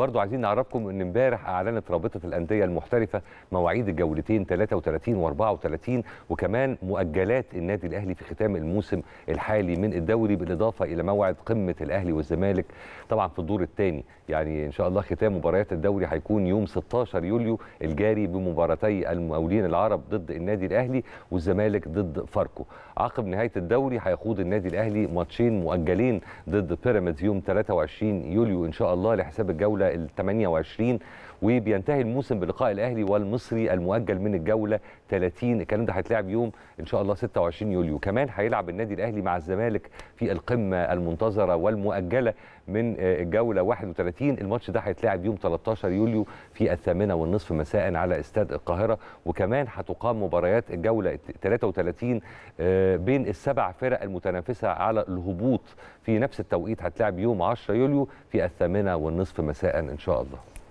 برضو عايزين نعرفكم ان امبارح اعلنت رابطه الانديه المحترفه مواعيد الجولتين 33 و34 وكمان مؤجلات النادي الاهلي في ختام الموسم الحالي من الدوري بالاضافه الى موعد قمه الاهلي والزمالك طبعا في الدور الثاني يعني ان شاء الله ختام مباريات الدوري هيكون يوم 16 يوليو الجاري بمباراتي المقاولين العرب ضد النادي الاهلي والزمالك ضد فاركو عقب نهايه الدوري هيخوض النادي الاهلي ماتشين مؤجلين ضد بيراميدز يوم 23 يوليو ان شاء الله لحساب الجوله ال 28 وبينتهي الموسم بلقاء الاهلي والمصري المؤجل من الجوله 30 الكلام ده هيتلعب يوم ان شاء الله 26 يوليو كمان هيلعب النادي الاهلي مع الزمالك في القمه المنتظره والمؤجله من الجوله 31 الماتش ده هيتلعب يوم 13 يوليو في الثامنه والنصف مساء على استاد القاهره وكمان هتقام مباريات الجوله 33 بين السبع فرق المتنافسه على الهبوط في نفس التوقيت هتلعب يوم 10 يوليو في الثامنه والنصف مساء ان شاء الله